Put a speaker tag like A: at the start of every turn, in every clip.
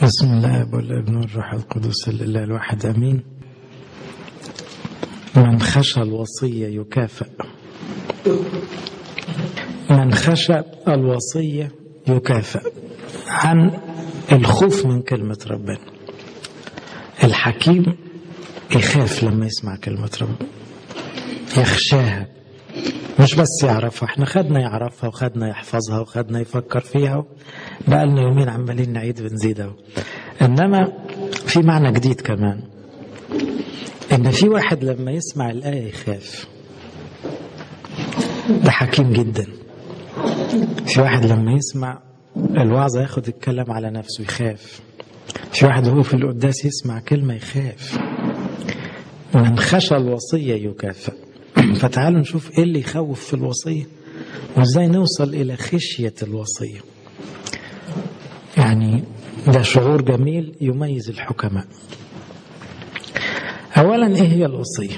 A: بسم الله والابن والروح القدس لله الواحد امين من خشى الوصية يكافئ من خشى الوصية يكافئ عن الخوف من كلمة ربنا الحكيم يخاف لما يسمع كلمة ربنا يخشاها مش بس يعرفها احنا خدنا يعرفها وخدنا يحفظها وخدنا يفكر فيها بقى لنا يومين عمالين نعيد ونزيد اهو انما في معنى جديد كمان ان في واحد لما يسمع الايه يخاف ده حكيم جدا في واحد لما يسمع الوعظه ياخد الكلام على نفسه يخاف في واحد وهو في القداس يسمع كلمه يخاف من خشى الوصيه يكافئ فتعالوا نشوف ايه اللي يخوف في الوصيه وازاي نوصل الى خشيه الوصيه يعني ده شعور جميل يميز الحكماء اولا ايه هي الوصيه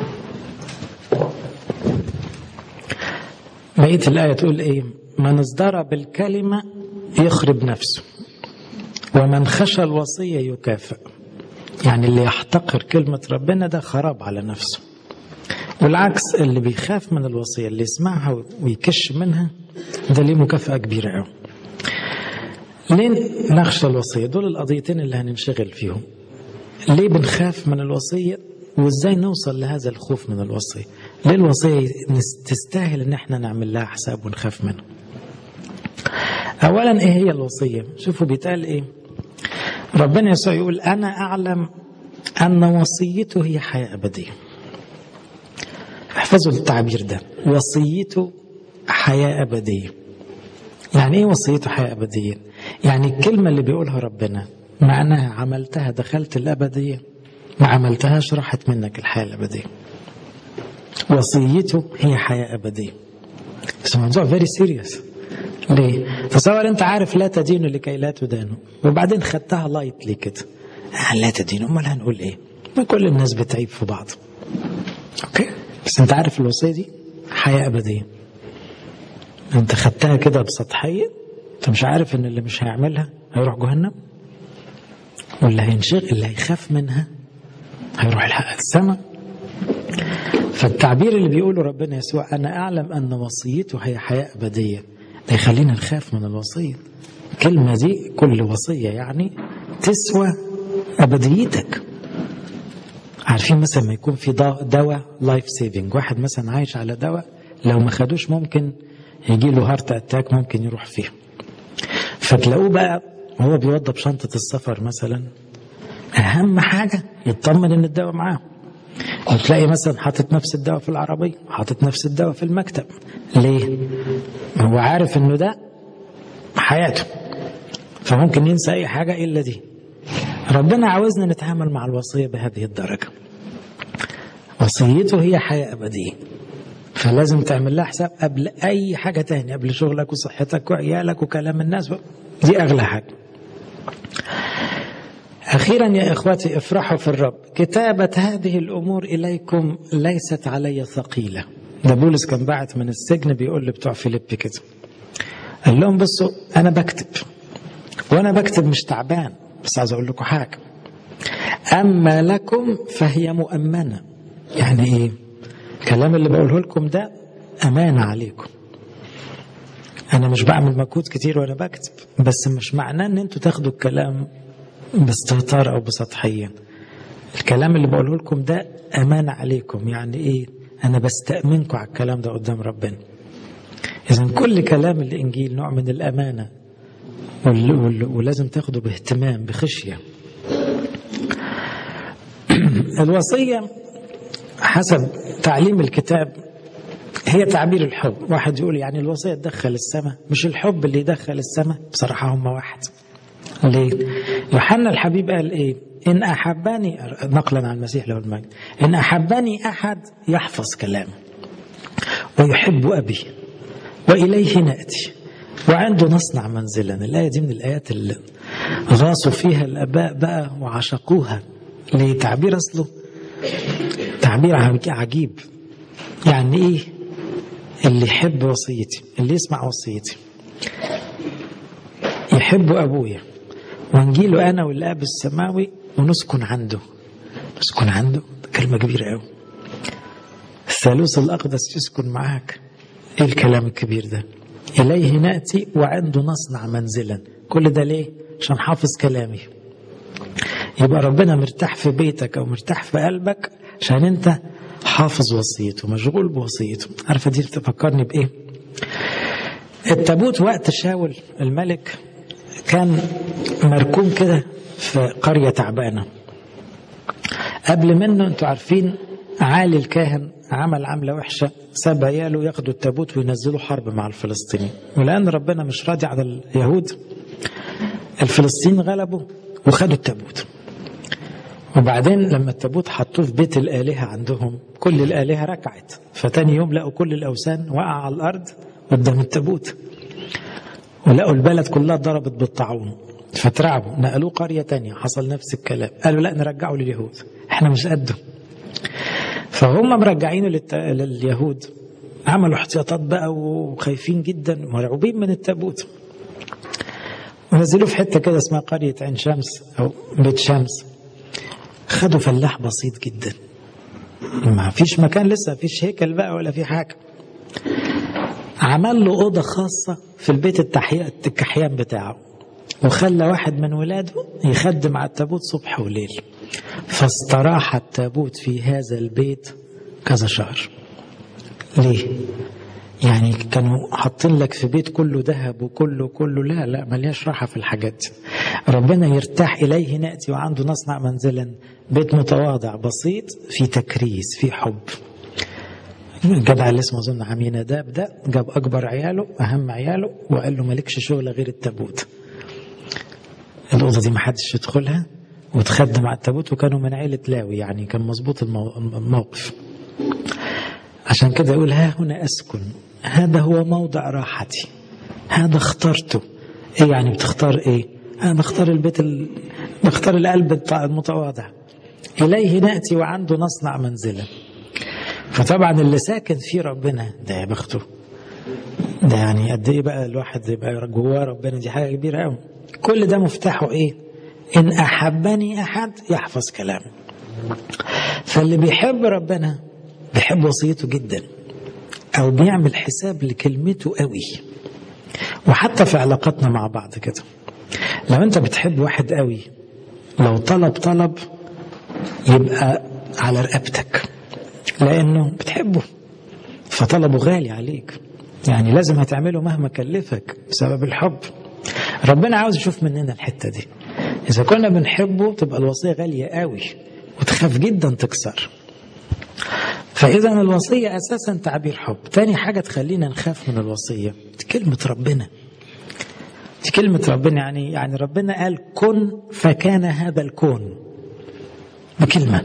A: بقيه الايه تقول ايه من ازدرى بالكلمه يخرب نفسه ومن خشى الوصيه يكافئ يعني اللي يحتقر كلمه ربنا ده خراب على نفسه والعكس اللي بيخاف من الوصيه اللي يسمعها ويكش منها ده ليه مكافاه كبيره قوي ليه نخشى الوصية دول القضيتين اللي هننشغل فيهم ليه بنخاف من الوصية وازاي نوصل لهذا الخوف من الوصية ليه الوصية تستاهل ان احنا نعمل لها حساب ونخاف منها اولا ايه هي الوصية شوفوا بيتقال ايه ربنا يسوع يقول انا اعلم ان وصيته هي حياة ابدية احفظوا التعبير ده وصيته حياة ابدية يعني ايه وصيته حياة ابدية يعني الكلمة اللي بيقولها ربنا معناها عملتها دخلت الأبدية ما عملتهاش راحت منك الحياة الأبدية وصيته هي حياة أبدية بس الموضوع فيري سيريس ليه؟ تصور أنت عارف لا تدين لكي لا تدانوا وبعدين خدتها لايتلي كده آه لا تدين أمال هنقول إيه؟ ما كل الناس بتعيب في بعض أوكي بس أنت عارف الوصية دي حياة أبدية أنت خدتها كده بسطحية انت مش عارف ان اللي مش هيعملها هيروح جهنم واللي هينشغل اللي هيخاف منها هيروح الحق السماء فالتعبير اللي بيقوله ربنا يسوع انا اعلم ان وصيته هي حياه ابديه ده يخلينا نخاف من الوصيه الكلمه دي كل وصيه يعني تسوى ابديتك عارفين مثلا ما يكون في دواء لايف سيفنج واحد مثلا عايش على دواء لو ما خدوش ممكن يجي له هارت اتاك ممكن يروح فيه فتلاقوه بقى وهو بيوضب شنطة السفر مثلا أهم حاجة يطمن إن الدواء معاه وتلاقي مثلا حاطط نفس الدواء في العربية حاطط نفس الدواء في المكتب ليه؟ هو عارف إنه ده حياته فممكن ينسى أي حاجة إلا دي ربنا عاوزنا نتعامل مع الوصية بهذه الدرجة وصيته هي حياة أبدية فلازم تعمل لها حساب قبل اي حاجه تاني قبل شغلك وصحتك وعيالك وكلام الناس دي اغلى حاجه اخيرا يا اخواتي افرحوا في الرب كتابه هذه الامور اليكم ليست علي ثقيله ده بولس كان باعت من السجن بيقول لبتوع فيليب كده قال لهم بصوا انا بكتب وانا بكتب مش تعبان بس عايز اقول لكم حاجه اما لكم فهي مؤمنه يعني ايه الكلام اللي بقوله لكم ده أمانة عليكم أنا مش بعمل مجهود كتير وأنا بكتب بس مش معناه إن أنتوا تاخدوا الكلام باستهتار أو بسطحية الكلام اللي بقوله لكم ده أمانة عليكم يعني إيه أنا بستأمنكم على الكلام ده قدام ربنا إذا كل كلام الإنجيل نوع من الأمانة ولازم تاخده باهتمام بخشية الوصية حسب تعليم الكتاب هي تعبير الحب واحد يقول يعني الوصية تدخل السماء مش الحب اللي يدخل السماء بصراحة هم واحد ليه يوحنا الحبيب قال ايه إن أحبني نقلا عن المسيح له المجد إن أحبني أحد يحفظ كلامه ويحب أبي وإليه نأتي وعنده نصنع منزلا الآية دي من الآيات اللي غاصوا فيها الآباء بقى وعشقوها ليه تعبير أصله تعبير عجيب يعني ايه اللي يحب وصيتي اللي يسمع وصيتي يحب ابويا ونجيله أنا والآب السماوي ونسكن عنده نسكن عنده كلمة كبيرة قوي الثالوث الأقدس يسكن معاك إيه الكلام الكبير ده إليه نأتي وعنده نصنع منزلا كل ده ليه عشان حافظ كلامي يبقى ربنا مرتاح في بيتك أو مرتاح في قلبك عشان أنت حافظ وصيته مشغول بوصيته عارفة دي تفكرني بإيه التابوت وقت شاول الملك كان مركوم كده في قرية تعبانة قبل منه انتوا عارفين عالي الكاهن عمل عملة وحشة ساب عياله ياخدوا التابوت وينزلوا حرب مع الفلسطينيين ولأن ربنا مش راضي على اليهود الفلسطينيين غلبوا وخدوا التابوت وبعدين لما التابوت حطوه في بيت الآلهة عندهم كل الآلهة ركعت فتاني يوم لقوا كل الأوثان وقع على الأرض قدام التابوت ولقوا البلد كلها ضربت بالطاعون فترعبوا نقلوه قرية تانية حصل نفس الكلام قالوا لا نرجعه لليهود احنا مش قده فهم مرجعينه للت... لليهود عملوا احتياطات بقى وخايفين جدا مرعوبين من التابوت ونزلوه في حته كده اسمها قريه عين شمس او بيت شمس خدوا فلاح بسيط جدا ما فيش مكان لسه فيش هيكل بقى ولا في حاجه عمل له اوضه خاصه في البيت التحية الكحيان بتاعه وخلى واحد من ولاده يخدم على التابوت صبح وليل فاستراح التابوت في هذا البيت كذا شهر ليه يعني كانوا حاطين لك في بيت كله ذهب وكله كله لا لا ملياش راحة في الحاجات ربنا يرتاح إليه نأتي وعنده نصنع منزلا بيت متواضع بسيط في تكريس في حب الجدع اللي اسمه اظن عمي نداب ده جاب اكبر عياله اهم عياله وقال له مالكش شغل غير التابوت الاوضه دي ما حدش يدخلها وتخدم على التابوت وكانوا من عيلة لاوي يعني كان مظبوط الموقف عشان كده يقول ها هنا أسكن هذا هو موضع راحتي هذا اخترته ايه يعني بتختار ايه انا بختار البيت ال... بختار القلب المتواضع اليه ناتي وعنده نصنع منزلا فطبعا اللي ساكن فيه ربنا ده يا بخته ده يعني قد ايه بقى الواحد يبقى جواه ربنا دي حاجه كبيره قوي كل ده مفتاحه ايه إن أحبني أحد يحفظ كلامي فاللي بيحب ربنا بيحب وصيته جدا أو بيعمل حساب لكلمته قوي وحتى في علاقاتنا مع بعض كده لو أنت بتحب واحد قوي لو طلب طلب يبقى على رقبتك لأنه بتحبه فطلبه غالي عليك يعني لازم هتعمله مهما كلفك بسبب الحب ربنا عاوز يشوف مننا الحتة دي إذا كنا بنحبه تبقى الوصية غالية قوي وتخاف جدا تكسر فإذا الوصية أساسا تعبير حب تاني حاجة تخلينا نخاف من الوصية دي كلمة ربنا دي كلمة ربنا يعني يعني ربنا قال كن فكان هذا الكون بكلمة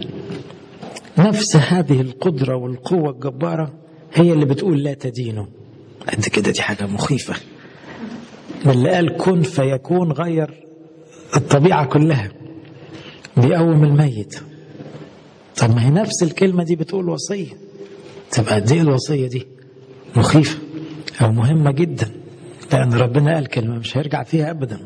A: نفس هذه القدرة والقوة الجبارة هي اللي بتقول لا تدينه قد كده دي حاجة مخيفة اللي قال كن فيكون غير الطبيعة كلها بيقوم الميت طب ما هي نفس الكلمة دي بتقول وصية تبقى قد ايه الوصية دي مخيفة أو مهمة جدا لأن ربنا قال كلمة مش هيرجع فيها أبدا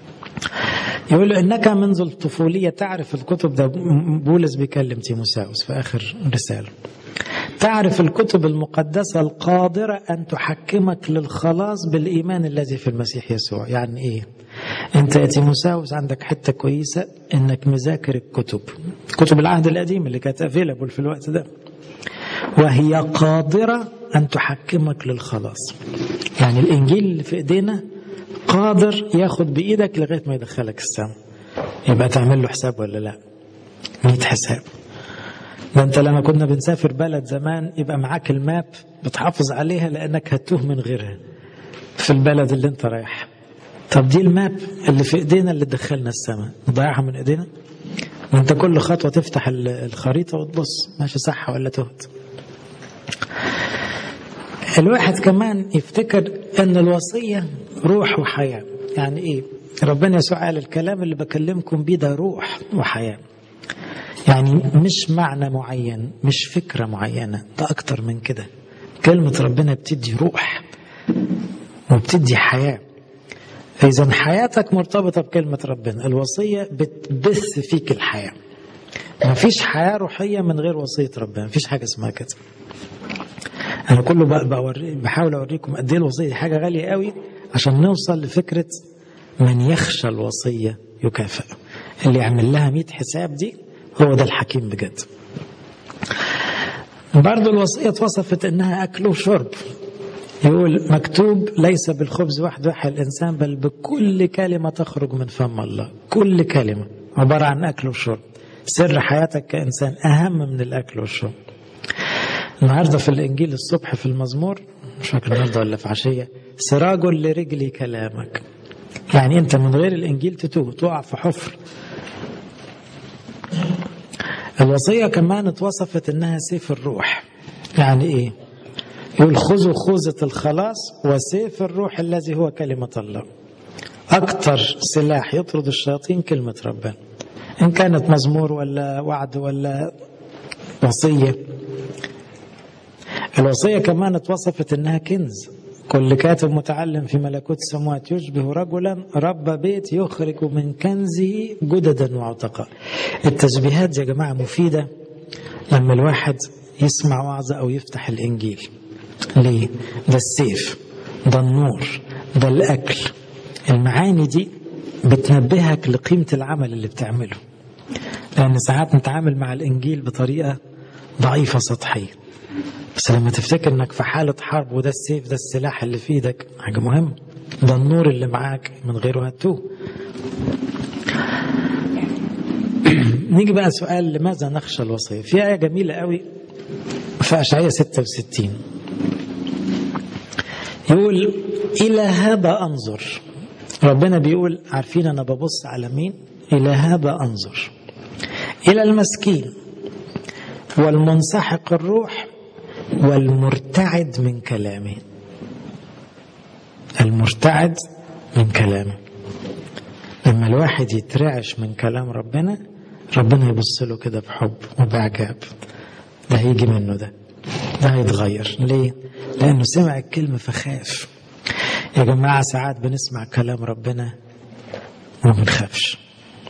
A: يقول له إنك منذ الطفولية تعرف الكتب ده بولس بيكلم تيموساوس في آخر رسالة تعرف الكتب المقدسة القادرة أن تحكمك للخلاص بالإيمان الذي في المسيح يسوع يعني إيه أنت يا تيموساوس عندك حتة كويسة إنك مذاكر الكتب كتب العهد القديم اللي كانت افيلابل في الوقت ده وهي قادرة أن تحكمك للخلاص يعني الإنجيل اللي في إيدينا قادر ياخد بإيدك لغاية ما يدخلك السماء يبقى تعمل له حساب ولا لا 100 حساب ده انت لما كنا بنسافر بلد زمان يبقى معاك الماب بتحافظ عليها لانك هتوه من غيرها في البلد اللي انت رايح طب دي الماب اللي في ايدينا اللي تدخلنا السماء نضيعها من ايدينا وانت كل خطوة تفتح الخريطة وتبص ماشي صح ولا تهت الواحد كمان يفتكر ان الوصية روح وحياة يعني ايه ربنا يسوع قال الكلام اللي بكلمكم بيه ده روح وحياه يعني مش معنى معين مش فكرة معينة ده أكتر من كده كلمة ربنا بتدي روح وبتدي حياة إذا حياتك مرتبطة بكلمة ربنا الوصية بتبث فيك الحياة ما فيش حياة روحية من غير وصية ربنا ما فيش حاجة اسمها كده أنا كله بقى بوري بحاول أوريكم قد إيه الوصية دي حاجة غالية قوي عشان نوصل لفكرة من يخشى الوصية يكافئ اللي يعمل لها 100 حساب دي هو ده الحكيم بجد برضو الوصية اتوصفت انها اكل وشرب يقول مكتوب ليس بالخبز وحده يحيى الانسان بل بكل كلمة تخرج من فم الله كل كلمة عبارة عن اكل وشرب سر حياتك كإنسان أهم من الأكل والشرب النهاردة في الإنجيل الصبح في المزمور مش فاكر النهاردة ولا في عشية سراج لرجلي كلامك يعني أنت من غير الإنجيل تتوه تقع في حفر الوصية كمان اتوصفت إنها سيف الروح يعني إيه يقول خذوا خوذة الخلاص وسيف الروح الذي هو كلمة الله أكثر سلاح يطرد الشياطين كلمة ربنا إن كانت مزمور ولا وعد ولا وصية الوصية كمان اتوصفت إنها كنز كل كاتب متعلم في ملكوت السماوات يشبه رجلا رب بيت يخرج من كنزه جددا وعتقاء التشبيهات يا جماعة مفيدة لما الواحد يسمع وعظة أو يفتح الإنجيل ليه؟ ده السيف ده النور ده الأكل المعاني دي بتنبهك لقيمة العمل اللي بتعمله لأن ساعات نتعامل مع الإنجيل بطريقة ضعيفة سطحية بس لما تفتكر انك في حالة حرب وده السيف ده السلاح اللي في ايدك حاجة مهمة ده النور اللي معاك من غيره هتوه نيجي بقى سؤال لماذا نخشى الوصية في آية جميلة قوي في أشعية 66 يقول إلى هذا أنظر ربنا بيقول عارفين أنا ببص على مين إلى هذا أنظر إلى المسكين والمنسحق الروح والمرتعد من كلامه المرتعد من كلامه لما الواحد يترعش من كلام ربنا ربنا يبص له كده بحب وبعجاب ده هيجي منه ده ده هيتغير ليه لانه سمع الكلمة فخاف يا جماعة ساعات بنسمع كلام ربنا وما بنخافش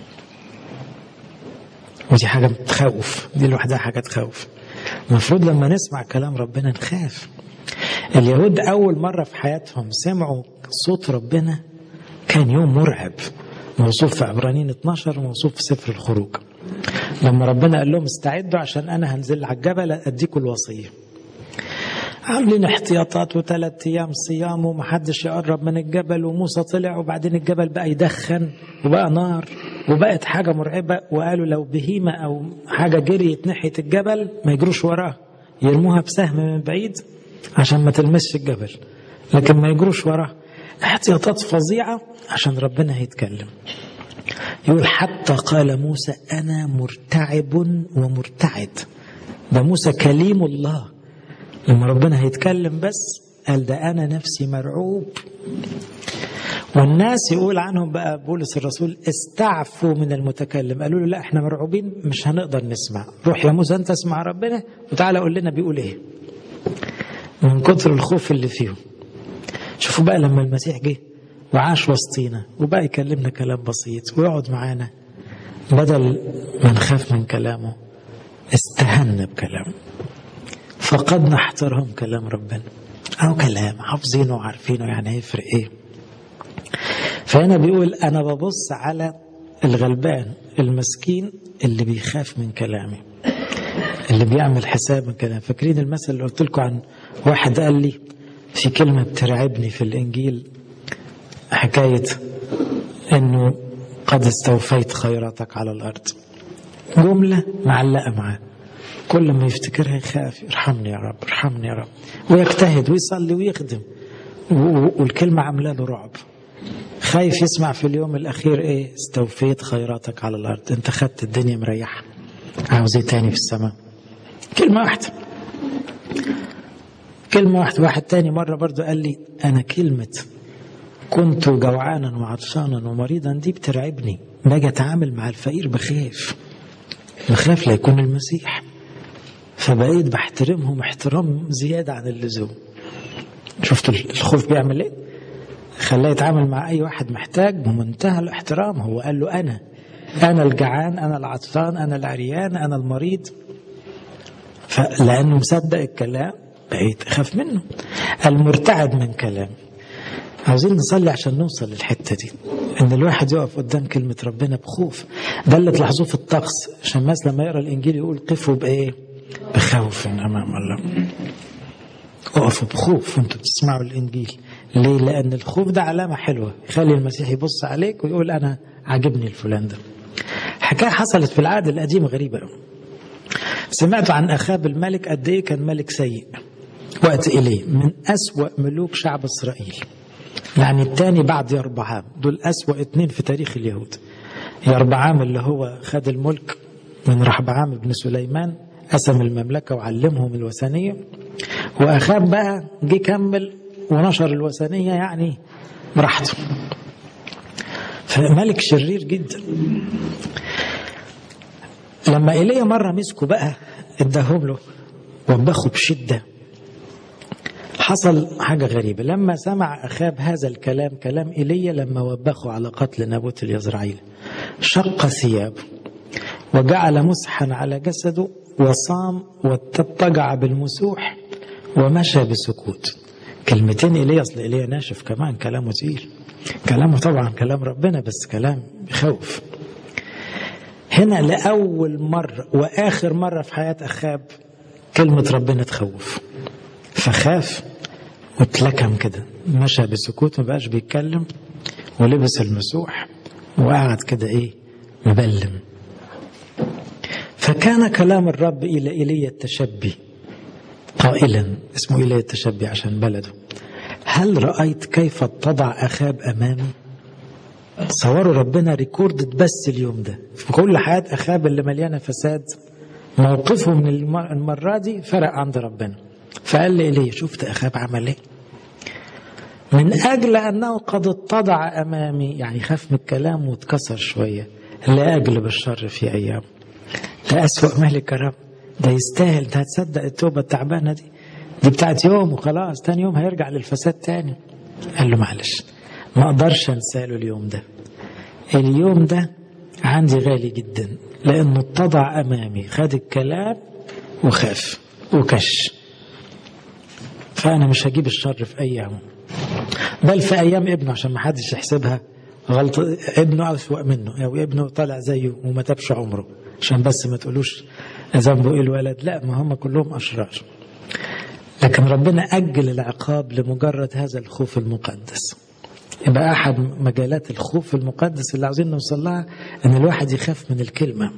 A: ودي حاجة بتخوف دي لوحدها حاجة تخوف المفروض لما نسمع كلام ربنا نخاف اليهود أول مرة في حياتهم سمعوا صوت ربنا كان يوم مرعب موصوف في عبرانيين 12 وموصوف في سفر الخروج لما ربنا قال لهم استعدوا عشان أنا هنزل على الجبل أديكم الوصية عاملين احتياطات وثلاث ايام صيام ومحدش يقرب من الجبل وموسى طلع وبعدين الجبل بقى يدخن وبقى نار وبقت حاجة مرعبة وقالوا لو بهيمة أو حاجة جريت ناحية الجبل ما يجروش وراها يرموها بسهم من بعيد عشان ما تلمسش الجبل لكن ما يجروش وراها احتياطات فظيعة عشان ربنا هيتكلم يقول حتى قال موسى أنا مرتعب ومرتعد ده موسى كليم الله لما ربنا هيتكلم بس قال ده أنا نفسي مرعوب والناس يقول عنهم بقى بولس الرسول استعفوا من المتكلم قالوا له لا احنا مرعوبين مش هنقدر نسمع روح يا موسى انت اسمع ربنا وتعالى قول لنا بيقول ايه من كتر الخوف اللي فيهم شوفوا بقى لما المسيح جه وعاش وسطينا وبقى يكلمنا كلام بسيط ويقعد معانا بدل ما نخاف من كلامه استهنا بكلامه فقدنا احترام كلام ربنا أو كلام حافظينه وعارفينه يعني هيفرق ايه فهنا بيقول أنا ببص على الغلبان المسكين اللي بيخاف من كلامي اللي بيعمل حساب من كلامي فاكرين المثل اللي قلت لكم عن واحد قال لي في كلمة بترعبني في الإنجيل حكاية أنه قد استوفيت خيراتك على الأرض جملة معلقة معاه كل ما يفتكرها يخاف ارحمني يا رب ارحمني يا رب ويجتهد ويصلي ويخدم والكلمة عاملة له رعب خايف يسمع في اليوم الأخير إيه استوفيت خيراتك على الأرض أنت خدت الدنيا مريحة عاوز إيه تاني في السماء كلمة واحدة كلمة واحدة واحد تاني مرة برضو قال لي أنا كلمة كنت جوعانا وعطشانا ومريضا دي بترعبني باجي أتعامل مع الفقير بخاف بخاف لا يكون المسيح فبقيت بحترمهم احترام زيادة عن اللزوم شفتوا الخوف بيعمل ايه خلاه يتعامل مع أي واحد محتاج بمنتهى الاحترام هو قال له أنا أنا الجعان أنا العطشان أنا العريان أنا المريض فلأنه مصدق الكلام بقيت أخاف منه المرتعد من كلام عاوزين نصلي عشان نوصل للحتة دي ان الواحد يقف قدام كلمة ربنا بخوف ده اللي تلاحظوه في الطقس عشان الناس لما يقرا الانجيل يقول قفوا بايه بخوف امام الله اقفوا بخوف وانتوا بتسمعوا الانجيل ليه لان الخوف ده علامة حلوة يخلي المسيح يبص عليك ويقول انا عاجبني الفلان ده حكاية حصلت في العهد القديم غريبة سمعت عن أخاب الملك قد إيه كان ملك سيء وقت إليه من أسوأ ملوك شعب إسرائيل يعني الثاني بعد يربعام دول أسوأ اتنين في تاريخ اليهود يربعام اللي هو خد الملك من رحبعام بن سليمان قسم المملكة وعلمهم الوثنية وأخاب بقى جه كمل ونشر الوثنية يعني براحته فملك شرير جدا لما إيليا مرة مسكوا بقى اداهم له وبخوا بشدة حصل حاجة غريبة لما سمع أخاب هذا الكلام كلام إيليا لما وبخوا على قتل نابوت اليزرعيل شق ثيابه وجعل مسحا على جسده وصام واتجع بالمسوح ومشى بسكوت كلمتين إيليا أصل إيليا ناشف كمان كلامه تقيل كلامه طبعا كلام ربنا بس كلام بخوف هنا لأول مرة وآخر مرة في حياة أخاب كلمة ربنا تخوف فخاف واتلكم كده مشى بسكوت ما بقاش بيتكلم ولبس المسوح وقعد كده ايه مبلم فكان كلام الرب إلى إيليا التشبي قائلا اسمه إيليا التشبي عشان بلده هل رأيت كيف اتضع أخاب أمامي صوروا ربنا ريكوردد بس اليوم ده في كل حياة أخاب اللي مليانة فساد موقفه من المرة دي فرق عند ربنا فقال لي إليه شفت أخاب عمل إيه من أجل أنه قد اتضع أمامي يعني خاف من الكلام واتكسر شوية لا أجلب الشر في أيام ده أسوأ ملك الرب ده يستاهل ده هتصدق التوبة التعبانة دي دي بتاعت يوم وخلاص تاني يوم هيرجع للفساد تاني قال له معلش ما اقدرش انسى له اليوم ده اليوم ده عندي غالي جدا لانه اتضع امامي خد الكلام وخاف وكش فانا مش هجيب الشر في ايامه بل في ايام ابنه عشان ما حدش يحسبها غلط ابنه اسوأ منه او ابنه طلع زيه وما تابش عمره عشان بس ما تقولوش ذنبه ايه الولد لا ما هم كلهم اشرار لكن ربنا اجل العقاب لمجرد هذا الخوف المقدس يبقى احد مجالات الخوف المقدس اللي عاوزين نوصل لها ان الواحد يخاف من الكلمه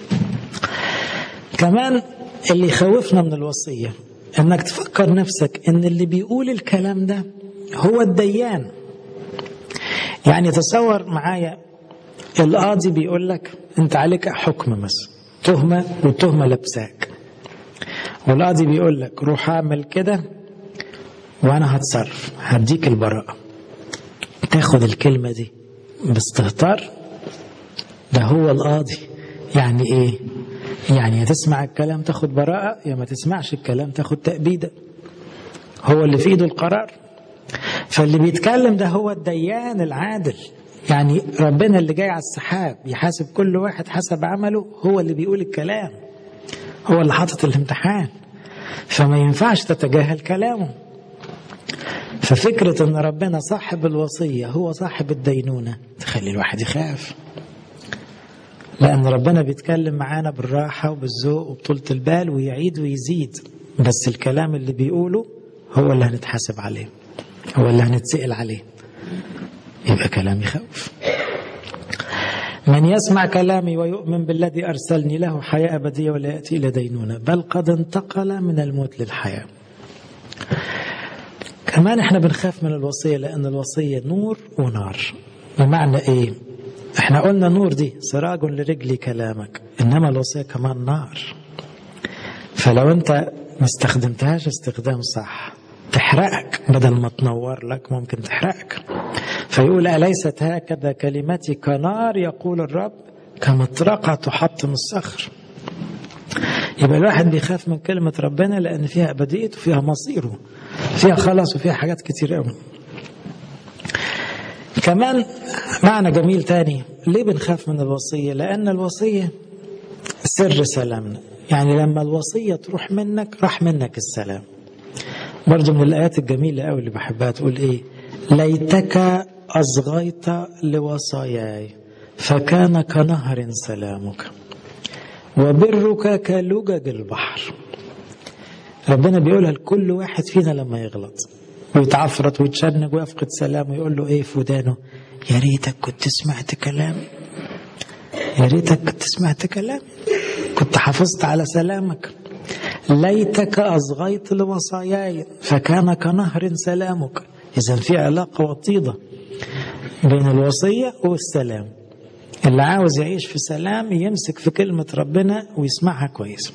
A: كمان اللي يخوفنا من الوصيه انك تفكر نفسك ان اللي بيقول الكلام ده هو الديان يعني تصور معايا القاضي بيقول لك انت عليك حكم مثلا تهمه والتهمه لابساك والقاضي بيقول لك روح اعمل كده وانا هتصرف هديك البراءه تاخد الكلمة دي باستهتار ده هو القاضي يعني ايه يعني يا تسمع الكلام تاخد براءة يا ما تسمعش الكلام تاخد تأبيدة هو اللي في ايده القرار فاللي بيتكلم ده هو الديان العادل يعني ربنا اللي جاي على السحاب يحاسب كل واحد حسب عمله هو اللي بيقول الكلام هو اللي حاطط الامتحان فما ينفعش تتجاهل كلامه ففكرة ان ربنا صاحب الوصية هو صاحب الدينونة تخلي الواحد يخاف لأن ربنا بيتكلم معانا بالراحة وبالذوق وبطولة البال ويعيد ويزيد بس الكلام اللي بيقوله هو اللي هنتحاسب عليه هو اللي هنتسأل عليه يبقى كلام يخوف من يسمع كلامي ويؤمن بالذي أرسلني له حياة أبدية ولا يأتي إلى دينونة بل قد انتقل من الموت للحياة كمان احنا بنخاف من الوصية لأن الوصية نور ونار بمعنى ايه احنا قلنا نور دي سراج لرجلي كلامك انما الوصية كمان نار فلو انت ما استخدمتهاش استخدام صح تحرقك بدل ما تنور لك ممكن تحرقك فيقول أليست هكذا كلمتي كنار يقول الرب كمطرقة تحطم الصخر يبقى الواحد بيخاف من كلمة ربنا لأن فيها أبديته وفيها مصيره فيها خلاص وفيها حاجات كتير قوي كمان معنى جميل تاني ليه بنخاف من الوصية لأن الوصية سر سلامنا يعني لما الوصية تروح منك راح منك السلام برضو من الآيات الجميلة أوي اللي بحبها تقول إيه ليتك أصغيت لوصاياي فكان كنهر سلامك وبرك كلجج البحر ربنا بيقولها لكل واحد فينا لما يغلط ويتعفرت ويتشنج ويفقد سلامه يقول له ايه في ودانه يا ريتك كنت سمعت كلامي يا ريتك كنت سمعت كلامي كنت حافظت على سلامك ليتك أصغيت لوصاياي فكان كنهر سلامك إذا في علاقة وطيدة بين الوصية والسلام اللي عاوز يعيش في سلام يمسك في كلمة ربنا ويسمعها كويس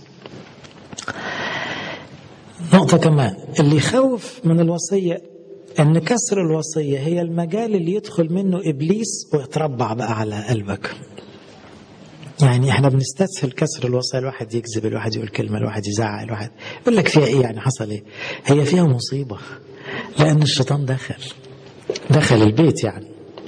A: نقطة كمان اللي يخوف من الوصية ان كسر الوصية هي المجال اللي يدخل منه ابليس ويتربع بقى على قلبك يعني احنا بنستسهل كسر الوصية الواحد يكذب الواحد يقول كلمة الواحد يزعق الواحد يقول لك فيها ايه يعني حصل ايه هي فيها مصيبة لان الشيطان دخل دخل البيت يعني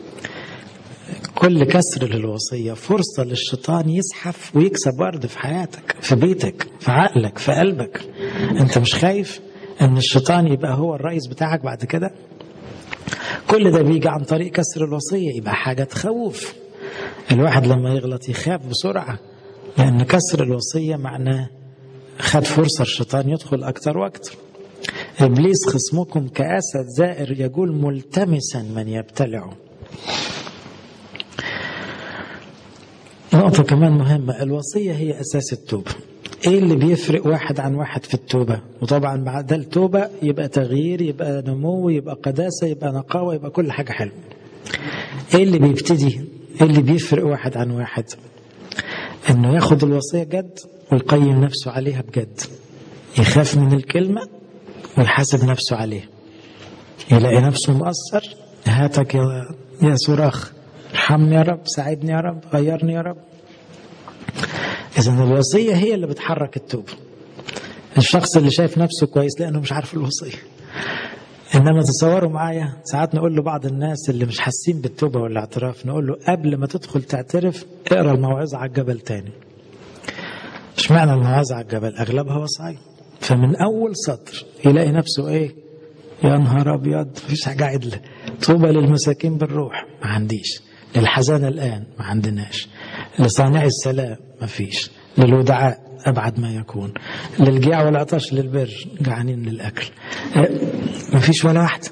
A: كل كسر للوصية فرصة للشيطان يزحف ويكسب ورد في حياتك في بيتك في عقلك في قلبك انت مش خايف ان الشيطان يبقى هو الرئيس بتاعك بعد كده كل ده بيجي عن طريق كسر الوصية يبقى حاجة تخوف الواحد لما يغلط يخاف بسرعة لأن كسر الوصية معناه خد فرصة الشيطان يدخل أكتر وأكتر إبليس خصمكم كأسد زائر يقول ملتمسا من يبتلعه نقطة كمان مهمة الوصية هي أساس التوبة ايه اللي بيفرق واحد عن واحد في التوبة وطبعا بعد التوبة يبقى تغيير يبقى نمو يبقى قداسة يبقى نقاوة يبقى كل حاجة حلوة ايه اللي بيبتدي ايه اللي بيفرق واحد عن واحد انه ياخد الوصية جد ويقيم نفسه عليها بجد يخاف من الكلمة ويحاسب نفسه عليها يلاقي نفسه مقصر هاتك يا يا صراخ ارحمني يا رب ساعدني يا رب غيرني يا رب إذا الوصية هي اللي بتحرك التوبة الشخص اللي شايف نفسه كويس لأنه مش عارف الوصية إنما تصوروا معايا ساعات نقول لبعض الناس اللي مش حاسين بالتوبة والاعتراف نقول له قبل ما تدخل تعترف اقرا الموعظة على الجبل تاني مش معنى الموعظة على الجبل أغلبها وصايا فمن أول سطر يلاقي نفسه إيه يا نهار أبيض مفيش حاجة عدلة طوبى للمساكين بالروح ما عنديش للحزانة الآن ما عندناش لصانع السلام ما فيش للودعاء أبعد ما يكون للجيع والعطش للبر جعانين للأكل ما فيش ولا واحدة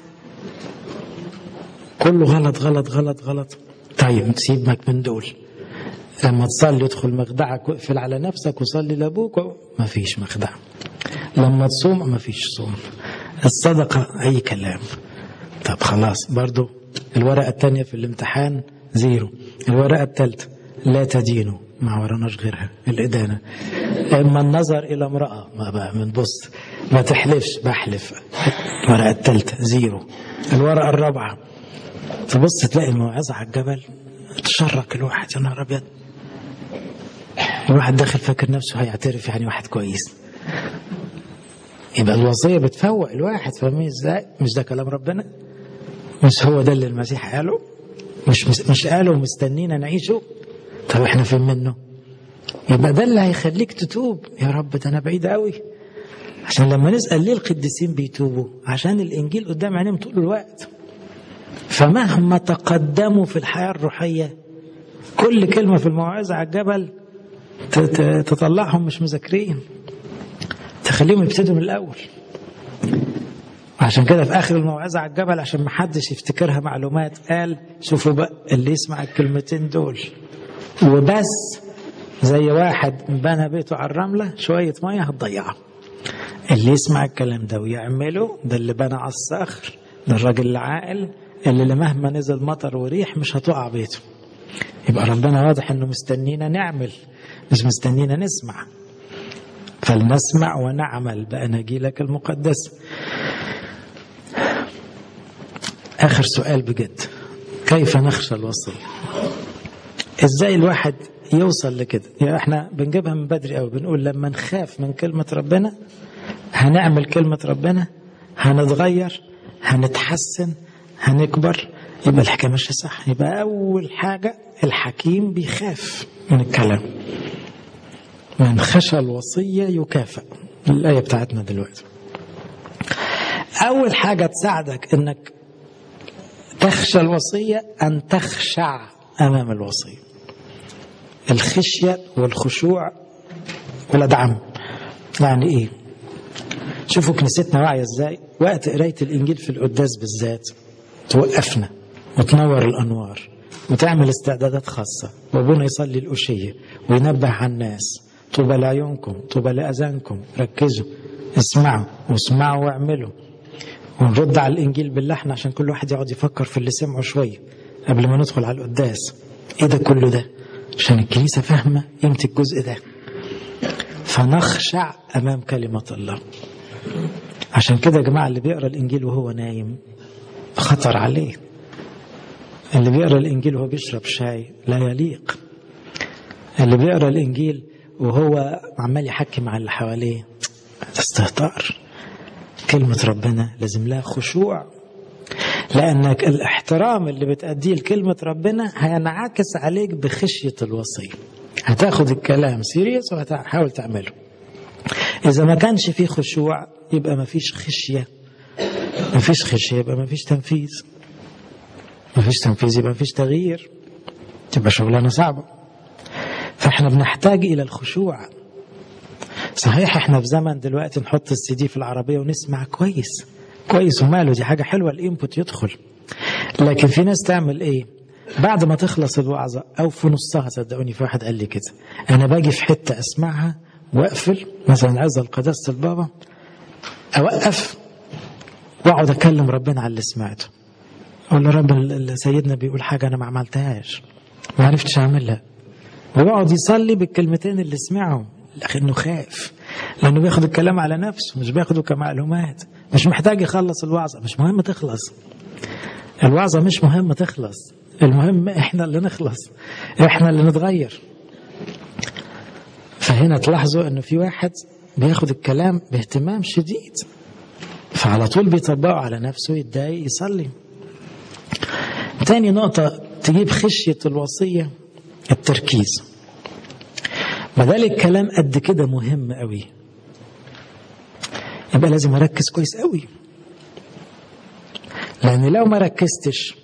A: كله غلط غلط غلط غلط طيب سيبك من دول لما تصلي ادخل مخدعك واقفل على نفسك وصلي لابوك ما فيش مخدع لما تصوم ما فيش صوم الصدقة أي كلام طب خلاص برضو الورقة الثانية في الامتحان زيرو الورقة الثالثة لا تدينوا ما وراناش غيرها الإدانة إما النظر إلى امرأة ما بقى بنبص ما تحلفش بحلف الورقة الثالثة زيرو الورقة الرابعة تبص تلاقي الموعظة على الجبل تشرك الواحد يا نهار أبيض الواحد داخل فاكر نفسه هيعترف يعني واحد كويس يبقى الوصية بتفوق الواحد فاهمين ازاي مش ده كلام ربنا مش هو ده اللي المسيح قاله مش مش قاله ومستنينا نعيشه طب احنا فين منه يبقى ده اللي هيخليك تتوب يا رب ده انا بعيد قوي عشان لما نسال ليه القديسين بيتوبوا عشان الانجيل قدام عينيهم طول الوقت فمهما تقدموا في الحياه الروحيه كل كلمه في الموعظه على الجبل تطلعهم مش مذاكرين تخليهم يبتدوا من الاول عشان كده في اخر الموعظه على الجبل عشان ما حدش يفتكرها معلومات قال شوفوا بقى اللي يسمع الكلمتين دول وبس زي واحد بنى بيته على الرمله شويه ميه هتضيعه اللي يسمع الكلام ده ويعمله ده اللي بنى على الصخر ده الراجل العاقل اللي مهما نزل مطر وريح مش هتقع بيته يبقى ربنا واضح انه مستنينا نعمل مش مستنينا نسمع فلنسمع ونعمل بأناجيلك المقدسة آخر سؤال بجد كيف نخشى الوصية ازاي الواحد يوصل لكده يعني احنا بنجيبها من بدري قوي بنقول لما نخاف من كلمة ربنا هنعمل كلمة ربنا هنتغير هنتحسن هنكبر يبقى الحكاية ماشية صح يبقى أول حاجة الحكيم بيخاف من الكلام من خشى الوصية يكافئ الآية بتاعتنا دلوقتي أول حاجة تساعدك إنك تخشى الوصية أن تخشع أمام الوصية الخشية والخشوع ولاد عم يعني إيه شوفوا كنيستنا واعية إزاي وقت قراية الإنجيل في القداس بالذات توقفنا وتنور الأنوار وتعمل استعدادات خاصة وابونا يصلي الأشية وينبه على الناس طوبى لعيونكم طوبى لأذانكم ركزوا اسمعوا واسمعوا واعملوا ونرد على الإنجيل باللحن عشان كل واحد يقعد يفكر في اللي سمعه شوية قبل ما ندخل على القداس ايه ده كله ده عشان الكنيسة فاهمة قيمة الجزء ده فنخشع أمام كلمة الله عشان كده يا جماعة اللي بيقرأ الإنجيل وهو نايم خطر عليه اللي بيقرأ الإنجيل وهو بيشرب شاي لا يليق اللي بيقرأ الإنجيل وهو عمال يحكي مع اللي حواليه استهتار كلمة ربنا لازم لها خشوع لأنك الاحترام اللي بتأديه لكلمة ربنا هينعكس عليك بخشية الوصية هتاخد الكلام سيريس وهتحاول تعمله إذا ما كانش فيه خشوع يبقى ما فيش خشية ما فيش خشية يبقى ما فيش تنفيذ ما فيش تنفيذ يبقى ما فيش تغيير تبقى شغلانة صعبة فاحنا بنحتاج إلى الخشوع صحيح احنا في زمن دلوقتي نحط السي دي في العربية ونسمع كويس كويس وماله دي حاجة حلوة الانبوت يدخل لكن في ناس تعمل ايه بعد ما تخلص الوعظة او في نصها صدقوني في واحد قال لي كده انا باجي في حتة اسمعها واقفل مثلا عايز القداسة البابا اوقف واقعد اكلم ربنا على اللي سمعته اقول له رب سيدنا بيقول حاجة انا ما عملتهاش ما عرفتش اعملها ويقعد يصلي بالكلمتين اللي سمعهم لكنه خايف لانه بياخد الكلام على نفسه مش بياخده كمعلومات مش محتاج يخلص الوعظه مش مهم تخلص الوعظه مش مهم تخلص المهم احنا اللي نخلص احنا اللي نتغير فهنا تلاحظوا انه في واحد بياخد الكلام باهتمام شديد فعلى طول بيطبقه على نفسه يتضايق يصلي تاني نقطة تجيب خشية الوصية التركيز بدل الكلام قد كده مهم قوي يبقى لازم اركز كويس قوي لان لو ما ركزتش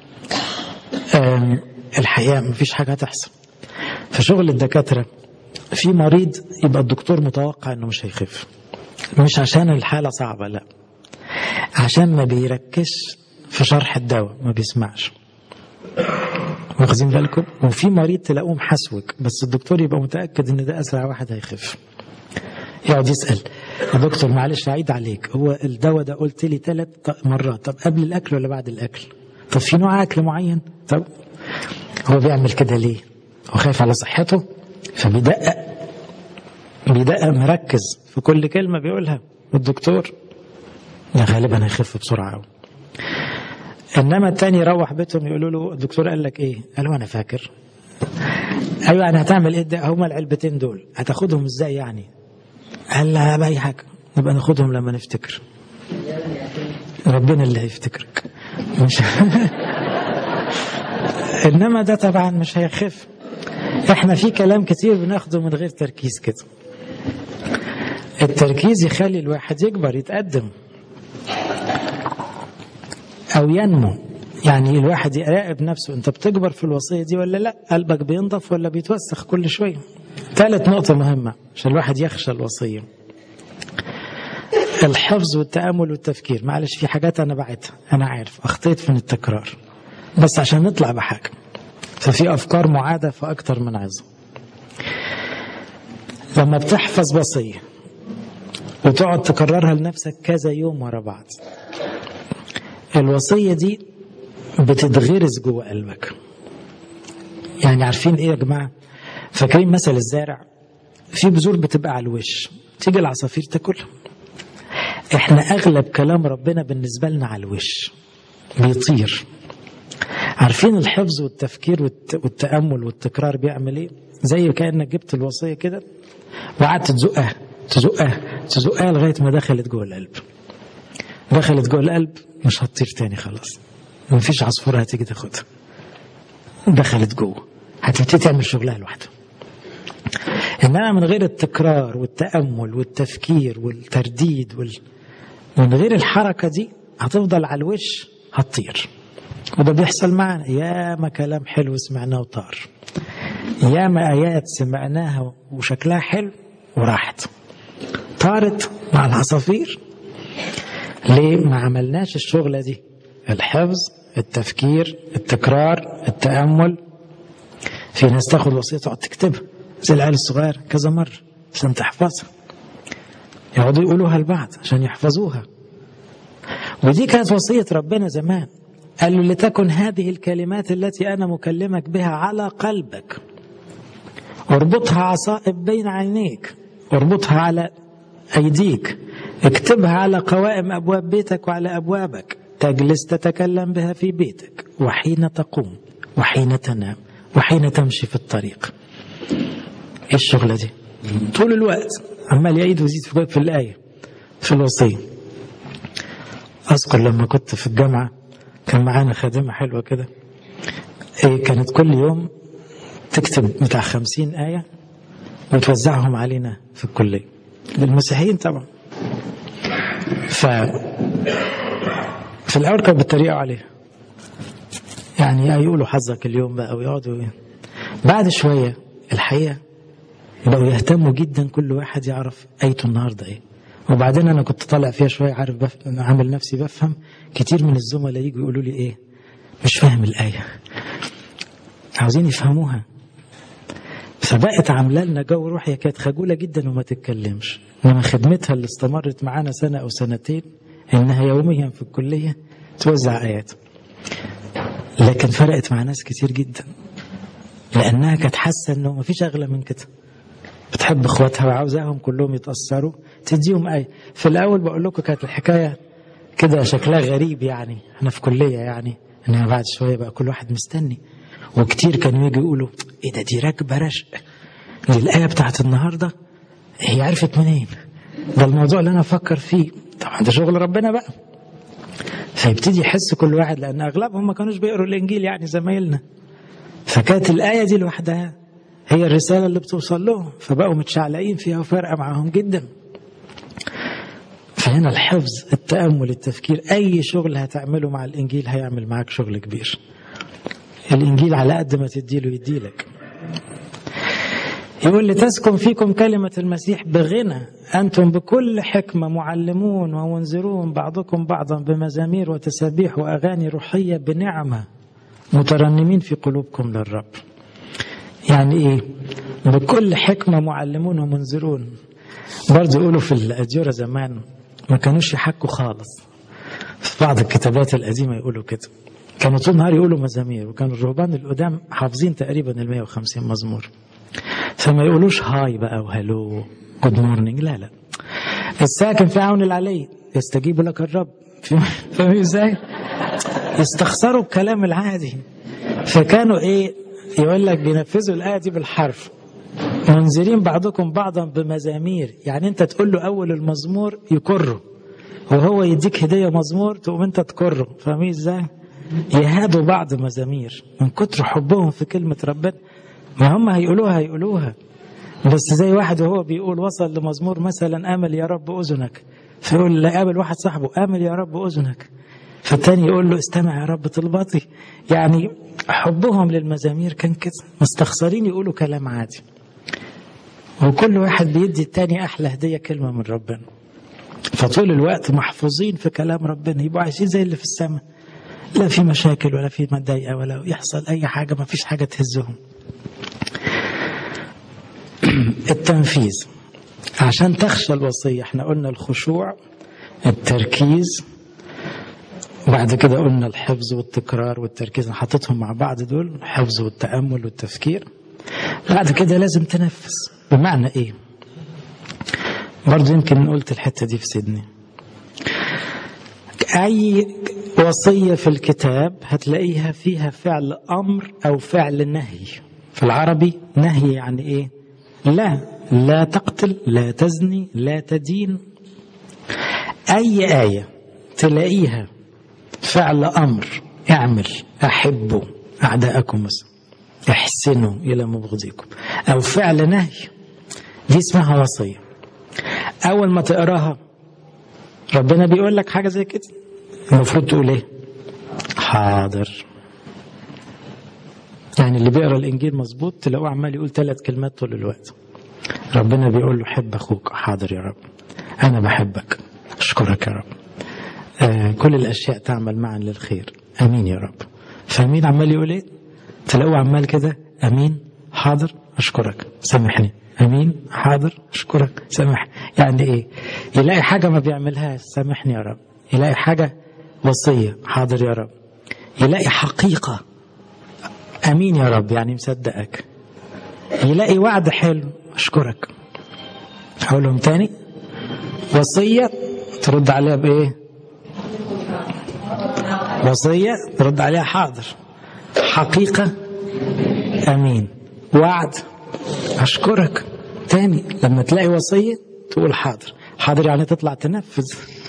A: الحقيقه مفيش حاجه هتحصل في شغل الدكاتره في مريض يبقى الدكتور متوقع انه مش هيخف مش عشان الحاله صعبه لا عشان ما بيركزش في شرح الدواء ما بيسمعش واخدين بالكم وفي مريض تلاقوه محسوك بس الدكتور يبقى متاكد ان ده اسرع واحد هيخف يقعد يسال يا دكتور معلش اعيد عليك هو الدواء ده قلت لي ثلاث مرات طب قبل الاكل ولا بعد الاكل طب في نوع اكل معين طب هو بيعمل كده ليه هو خايف على صحته فبيدقق بيدقق مركز في كل كلمه بيقولها والدكتور لا غالبا هيخف بسرعه قوي انما التاني يروح بيتهم يقولوا له الدكتور قال لك ايه؟ قال له انا فاكر. ايوه يعني هتعمل ايه ده؟ هما العلبتين دول هتاخدهم ازاي يعني؟ قال لها باي حاجه نبقى ناخدهم لما نفتكر. ربنا اللي هيفتكرك. مش انما ده طبعا مش هيخف. احنا في كلام كتير بناخده من غير تركيز كده. التركيز يخلي الواحد يكبر يتقدم. أو ينمو يعني الواحد يراقب نفسه أنت بتكبر في الوصية دي ولا لا قلبك بينضف ولا بيتوسخ كل شوية ثالث نقطة مهمة عشان الواحد يخشى الوصية الحفظ والتأمل والتفكير معلش في حاجات أنا بعتها أنا عارف أخطيت من التكرار بس عشان نطلع بحاجة ففي أفكار معادة في أكتر من عظة لما بتحفظ وصية وتقعد تكررها لنفسك كذا يوم ورا بعض الوصية دي بتتغرز جوه قلبك يعني عارفين ايه يا جماعة فاكرين مثل الزارع في بذور بتبقى على الوش تيجي العصافير تاكلها احنا اغلب كلام ربنا بالنسبة لنا على الوش بيطير عارفين الحفظ والتفكير والتأمل والتكرار بيعمل ايه زي كأنك جبت الوصية كده وقعدت تزقها تزقها تزقها لغاية ما دخلت جوه القلب دخلت جوه القلب مش هتطير تاني خلاص مفيش عصفورة هتيجي تاخدها دخلت جوه هتبتدي تعمل شغلها لوحدها انما من غير التكرار والتامل والتفكير والترديد وال... من غير الحركه دي هتفضل على الوش هتطير وده بيحصل معنا ياما كلام حلو سمعناه وطار ياما ايات سمعناها وشكلها حلو وراحت طارت مع العصافير ليه ما عملناش الشغلة دي الحفظ التفكير التكرار التأمل في ناس تاخد وصية تقعد تكتبها زي العيال الصغير كذا مرة عشان تحفظها يقعدوا يقولوها لبعض عشان يحفظوها ودي كانت وصية ربنا زمان قال له لتكن هذه الكلمات التي أنا مكلمك بها على قلبك اربطها عصائب بين عينيك اربطها على أيديك اكتبها على قوائم أبواب بيتك وعلى أبوابك تجلس تتكلم بها في بيتك وحين تقوم وحين تنام وحين تمشي في الطريق ايه الشغلة دي طول الوقت عمال يعيد ويزيد في, في الآية في الوصية أذكر لما كنت في الجامعة كان معانا خادمة حلوة كده إيه كانت كل يوم تكتب بتاع خمسين آية وتوزعهم علينا في الكلية للمسيحيين طبعا ف في الأول كانوا بيتريقوا عليها يعني يقولوا حظك اليوم بقى ويقعدوا بعد شوية الحقيقة بقوا يهتموا جدا كل واحد يعرف آيته النهاردة إيه وبعدين أنا كنت طالع فيها شوية عارف بف... عامل نفسي بفهم كتير من الزملاء يجوا يقولوا لي إيه مش فاهم الآية عاوزين يفهموها فبقت عامله لنا جو روحي كانت خجوله جدا وما تتكلمش انما خدمتها اللي استمرت معانا سنه او سنتين انها يوميا في الكليه توزع ايات لكن فرقت مع ناس كتير جدا لانها كانت حاسه انه ما فيش اغلى من كده بتحب اخواتها وعاوزاهم كلهم يتاثروا تديهم ايه في الاول بقول لكم كانت الحكايه كده شكلها غريب يعني انا في كليه يعني انما بعد شويه بقى كل واحد مستني وكتير كانوا يجوا يقولوا ايه ده دي راكبه رشق دي الايه بتاعت النهارده هي عرفت منين ده الموضوع اللي انا افكر فيه طبعا ده شغل ربنا بقى فيبتدي يحس كل واحد لان اغلبهم ما كانوش بيقروا الانجيل يعني زمايلنا فكانت الايه دي لوحدها هي الرساله اللي بتوصل لهم فبقوا متشعلقين فيها وفارقه معاهم جدا فهنا الحفظ التامل التفكير اي شغل هتعمله مع الانجيل هيعمل معاك شغل كبير الإنجيل على قد ما تديله يديلك يقول لتسكن فيكم كلمة المسيح بغنى أنتم بكل حكمة معلمون ومنذرون بعضكم بعضا بمزامير وتسابيح وأغاني روحية بنعمة مترنمين في قلوبكم للرب يعني إيه بكل حكمة معلمون ومنذرون برضه يقولوا في الأديرة زمان ما كانوش يحكوا خالص في بعض الكتابات القديمة يقولوا كده كانوا طول النهار يقولوا مزامير وكانوا الرهبان القدام حافظين تقريبا ال 150 مزمور فما يقولوش هاي بقى وهلو جود مورنينج لا لا الساكن في عون العلي يستجيب لك الرب فاهم ازاي؟ يستخسروا الكلام العادي فكانوا ايه يقول لك بينفذوا الايه دي بالحرف منذرين بعضكم بعضا بمزامير يعني انت تقول له اول المزمور يكره وهو يديك هديه مزمور تقوم انت تكره فاهمين ازاي؟ يهادوا بعض مزامير من كتر حبهم في كلمة ربنا ما هم هيقولوها هيقولوها بس زي واحد وهو بيقول وصل لمزمور مثلا آمل يا رب أذنك فيقول لا قابل واحد صاحبه آمل يا رب أذنك فالتاني يقول له استمع يا رب طلباتي يعني حبهم للمزامير كان كده مستخسرين يقولوا كلام عادي وكل واحد بيدي التاني أحلى هدية كلمة من ربنا فطول الوقت محفوظين في كلام ربنا يبقوا عايشين زي اللي في السماء لا في مشاكل ولا في مضايقة ولا يحصل أي حاجة ما فيش حاجة تهزهم التنفيذ عشان تخشى الوصية احنا قلنا الخشوع التركيز بعد كده قلنا الحفظ والتكرار والتركيز حطيتهم مع بعض دول الحفظ والتأمل والتفكير بعد كده لازم تنفذ بمعنى ايه برضه يمكن قلت الحتة دي في سيدني أي وصية في الكتاب هتلاقيها فيها فعل أمر أو فعل نهي في العربي نهي يعني إيه لا لا تقتل لا تزني لا تدين أي آية تلاقيها فعل أمر اعمل احبوا اعداءكم مثلا احسنوا الى مبغضيكم او فعل نهي دي اسمها وصيه اول ما تقراها ربنا بيقول لك حاجه زي كده المفروض تقول ايه حاضر يعني اللي بيقرا الانجيل مظبوط تلاقوه عمال يقول ثلاث كلمات طول الوقت ربنا بيقول له حب اخوك حاضر يا رب انا بحبك اشكرك يا رب آه كل الاشياء تعمل معا للخير امين يا رب فامين عمال يقول ايه تلاقوه عمال كده امين حاضر اشكرك سامحني امين حاضر اشكرك سامح يعني ايه يلاقي حاجه ما بيعملهاش سامحني يا رب يلاقي حاجه وصيه حاضر يا رب يلاقي حقيقه امين يا رب يعني مصدقك يلاقي وعد حلو اشكرك هقول لهم تاني وصيه ترد عليها بايه وصيه ترد عليها حاضر حقيقه امين وعد اشكرك تاني لما تلاقي وصيه تقول حاضر حاضر يعني تطلع تنفذ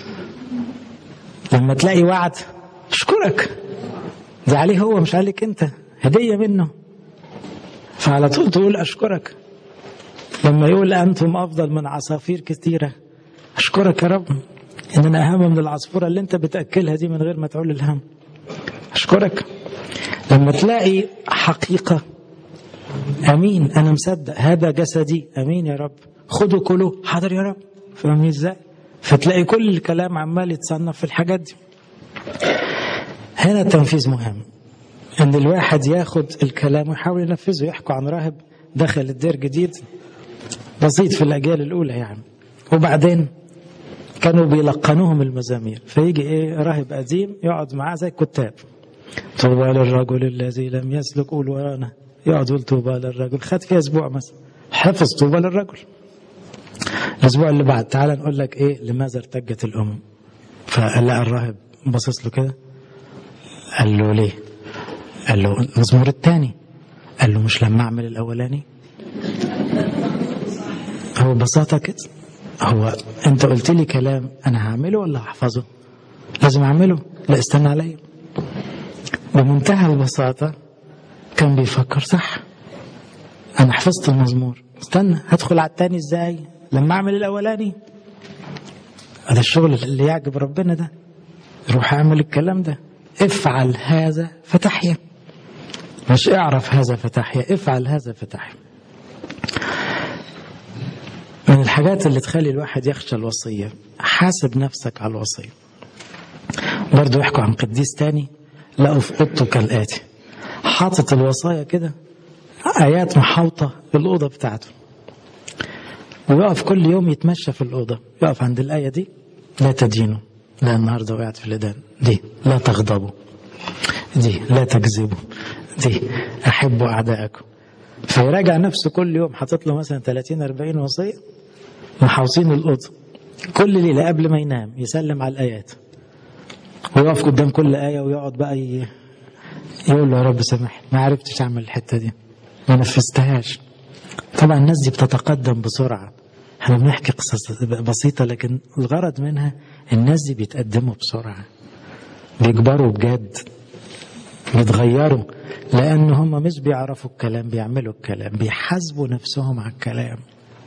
A: لما تلاقي وعد اشكرك دي عليه هو مش عليك انت هديه منه فعلى طول تقول اشكرك لما يقول انتم افضل من عصافير كثيره اشكرك يا رب ان انا اهم من العصفوره اللي انت بتاكلها دي من غير ما تعول الهم اشكرك لما تلاقي حقيقه امين انا مصدق هذا جسدي امين يا رب خدوا كلوا حاضر يا رب فاهمين ازاي فتلاقي كل الكلام عمال يتصنف في الحاجات دي هنا التنفيذ مهم ان الواحد ياخد الكلام ويحاول ينفذه يحكوا عن راهب دخل الدير جديد بسيط في الاجيال الاولى يعني وبعدين كانوا بيلقنوهم المزامير فيجي ايه راهب قديم يقعد معاه زي الكتاب طوبى للرجل الذي لم يسلك قول ورانا يقعد يقول طوبى للرجل خد فيها اسبوع مثلا حفظ طوبى للرجل الاسبوع اللي بعد تعال نقول لك ايه لماذا ارتجت الامم فلقى الراهب باصص له كده قال له ليه قال له المزمور الثاني قال له مش لما اعمل الاولاني هو ببساطه كده هو انت قلت لي كلام انا هعمله ولا هحفظه لازم اعمله لا استنى عليا بمنتهى البساطه كان بيفكر صح انا حفظت المزمور استنى هدخل على التاني ازاي لما اعمل الاولاني هذا الشغل اللي يعجب ربنا ده روح اعمل الكلام ده افعل هذا فتحيا مش اعرف هذا فتحيا افعل هذا فتحيا من الحاجات اللي تخلي الواحد يخشى الوصية حاسب نفسك على الوصية برضو يحكوا عن قديس تاني لقوا في اوضته كالآتي حاطط الوصايا كده آيات محاوطة في الأوضة بتاعته ويقف كل يوم يتمشى في الأوضة يقف عند الآية دي لا تدينوا لا النهارده وقعت في الإدان دي لا تغضبوا دي لا تكذبوا دي أحبوا أعداءكم فيراجع نفسه كل يوم حاطط له مثلا 30 40 وصية محاوصين الأوضة كل ليلة قبل ما ينام يسلم على الآيات ويقف قدام كل آية ويقعد بقى ي... يقول له يا رب سامحني ما عرفتش أعمل الحتة دي ما نفذتهاش طبعا الناس دي بتتقدم بسرعة احنا بنحكي قصص بسيطة لكن الغرض منها الناس دي بيتقدموا بسرعة بيكبروا بجد بيتغيروا لأن هم مش بيعرفوا الكلام بيعملوا الكلام بيحاسبوا نفسهم على الكلام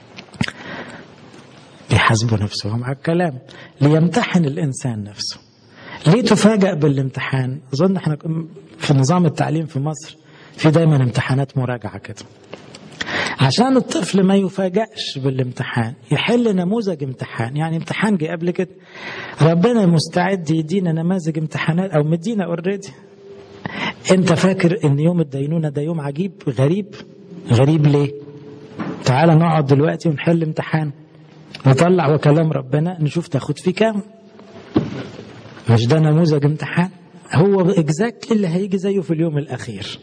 A: بيحاسبوا نفسهم على الكلام ليمتحن الإنسان نفسه ليه تفاجأ بالامتحان أظن احنا في نظام التعليم في مصر في دايما امتحانات مراجعة كده عشان الطفل ما يفاجأش بالامتحان يحل نموذج امتحان يعني امتحان جه قبل كده ربنا مستعد يدينا نماذج امتحانات او مدينا اوريدي انت فاكر ان يوم الدينونة ده يوم عجيب غريب غريب ليه تعال نقعد دلوقتي ونحل امتحان نطلع وكلام ربنا نشوف تاخد فيه كام مش ده نموذج امتحان هو اكزاكتلي اللي هيجي زيه في اليوم الاخير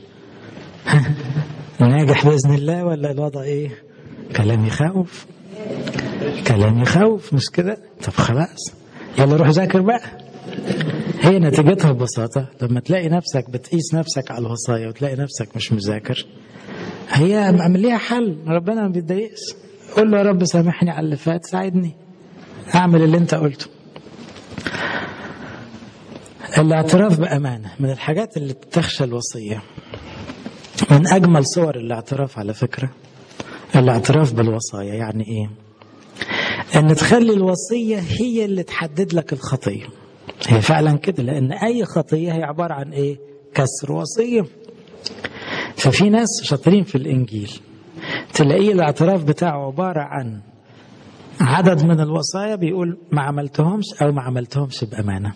A: ناجح باذن الله ولا الوضع ايه كلام يخوف كلام يخوف مش كده طب خلاص يلا روح ذاكر بقى هي نتيجتها ببساطة لما تلاقي نفسك بتقيس نفسك على الوصايا وتلاقي نفسك مش مذاكر هي اعمل ليها حل ربنا ما بيتضايقش قول له يا رب سامحني على اللي فات ساعدني اعمل اللي انت قلته الاعتراف بأمانة من الحاجات اللي تخشى الوصية من أجمل صور الاعتراف على فكرة الاعتراف بالوصايا يعني إيه أن تخلي الوصية هي اللي تحدد لك الخطية هي فعلا كده لأن أي خطية هي عبارة عن إيه كسر وصية ففي ناس شاطرين في الإنجيل تلاقيه الاعتراف بتاعه عبارة عن عدد من الوصايا بيقول ما عملتهمش أو ما عملتهمش بأمانة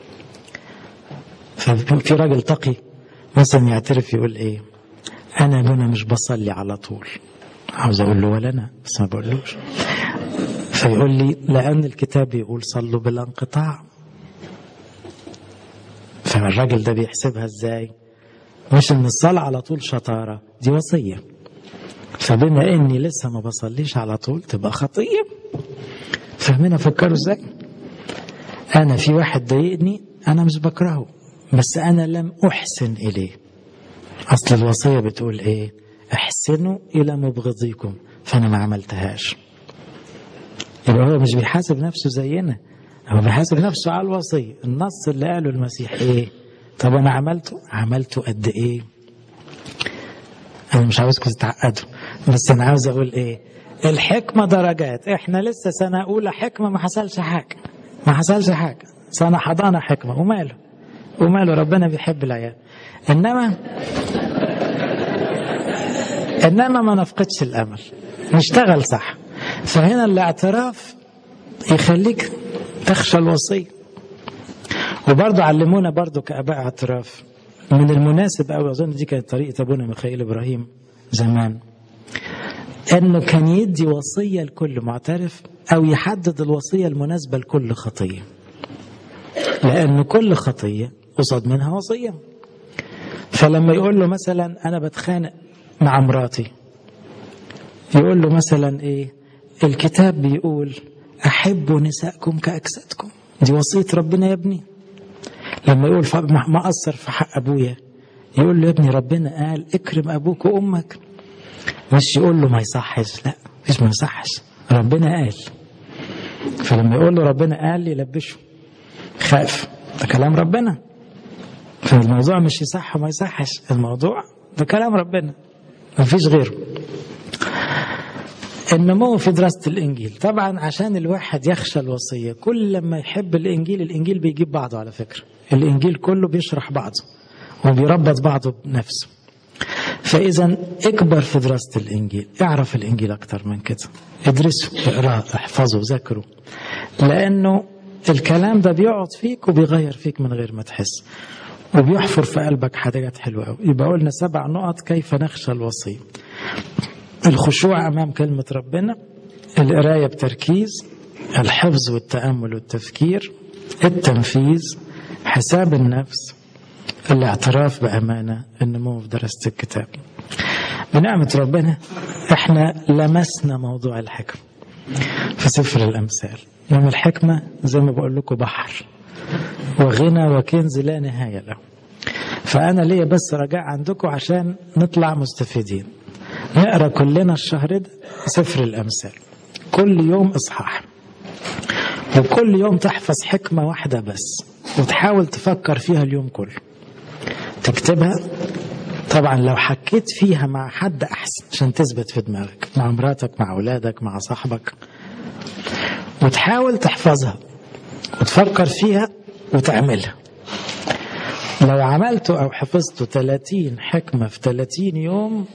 A: ففي راجل تقي مثلا يعترف يقول ايه انا ابونا مش بصلي على طول عاوز اقول له ولا انا بس ما بقولوش فيقول لي لان الكتاب بيقول صلوا بلا انقطاع فالراجل ده بيحسبها ازاي مش ان الصلاة على طول شطارة دي وصية فبما اني لسه ما بصليش على طول تبقى خطية فاهمين افكروا ازاي انا في واحد ضايقني انا مش بكرهه بس أنا لم أحسن إليه أصل الوصية بتقول إيه احسنوا إلى مبغضيكم فأنا ما عملتهاش يبقى هو مش بيحاسب نفسه زينا هو بيحاسب نفسه على الوصية النص اللي قاله المسيح إيه طب أنا عملته عملته قد إيه أنا مش عاوزكم تتعقدوا بس أنا عاوز أقول إيه الحكمة درجات إحنا لسه سنة أولى حكمة ما حصلش حاجة ما حصلش حاجة سنة حضانة حكمة وماله وماله ربنا بيحب العيال انما انما ما نفقدش الامل نشتغل صح فهنا الاعتراف يخليك تخشى الوصيه وبرضه علمونا برضه كاباء اعتراف من المناسب قوي اظن دي كانت طريقه ابونا ميخائيل ابراهيم زمان انه كان يدي وصيه لكل معترف او يحدد الوصيه المناسبه لكل خطيه لان كل خطيه قصاد منها وصية فلما يقول له مثلا أنا بتخانق مع مراتي يقول له مثلا إيه الكتاب بيقول أحبوا نساءكم كأجسادكم دي وصية ربنا يا ابني لما يقول ما أثر في حق أبويا يقول له يا ابني ربنا قال اكرم أبوك وأمك مش يقول له ما يصحش لا مش ما يصحش ربنا قال فلما يقول له ربنا قال يلبشه خاف ده كلام ربنا فالموضوع مش يصح وما يصحش الموضوع ده كلام ربنا ما فيش غيره النمو في دراسة الإنجيل طبعا عشان الواحد يخشى الوصية كل لما يحب الإنجيل الإنجيل بيجيب بعضه على فكرة الإنجيل كله بيشرح بعضه وبيربط بعضه بنفسه فإذا اكبر في دراسة الإنجيل اعرف الإنجيل أكتر من كده ادرسه اقراه احفظه ذاكره لأنه الكلام ده بيقعد فيك وبيغير فيك من غير ما تحس وبيحفر في قلبك حاجات حلوة قوي يبقى قلنا سبع نقط كيف نخشى الوصية الخشوع أمام كلمة ربنا القراية بتركيز الحفظ والتأمل والتفكير التنفيذ حساب النفس الاعتراف بأمانة النمو في دراسة الكتاب بنعمة ربنا احنا لمسنا موضوع الحكم في سفر الأمثال يوم الحكمة زي ما بقول لكم بحر وغنى وكنز لا نهاية له فأنا ليا بس رجاء عندكم عشان نطلع مستفيدين نقرأ كلنا الشهر ده سفر الأمثال كل يوم إصحاح وكل يوم تحفظ حكمة واحدة بس وتحاول تفكر فيها اليوم كله تكتبها طبعا لو حكيت فيها مع حد أحسن عشان تثبت في دماغك مع مراتك مع أولادك مع صاحبك وتحاول تحفظها وتفكر فيها وتعملها لو عملته أو حفظته 30 حكمة في 30 يوم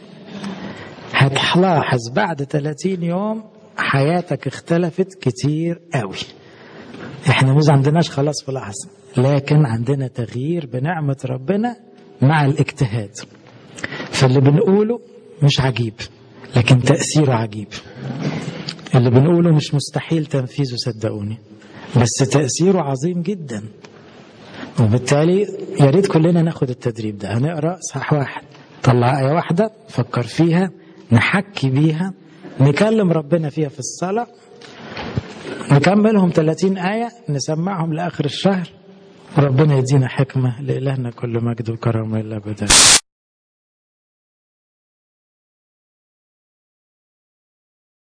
A: هتلاحظ بعد 30 يوم حياتك اختلفت كتير قوي احنا مش عندناش خلاص في لحظة لكن عندنا تغيير بنعمة ربنا مع الاجتهاد فاللي بنقوله مش عجيب لكن تأثيره عجيب اللي بنقوله مش مستحيل تنفيذه صدقوني بس تأثيره عظيم جدا وبالتالي يا ريت كلنا ناخد التدريب ده هنقرا صح واحد طلع آية واحدة فكر فيها نحكي بيها نكلم ربنا فيها في الصلاة نكملهم 30 آية نسمعهم لآخر الشهر وربنا يدينا حكمة لإلهنا كل مجد وكرم إلا بداية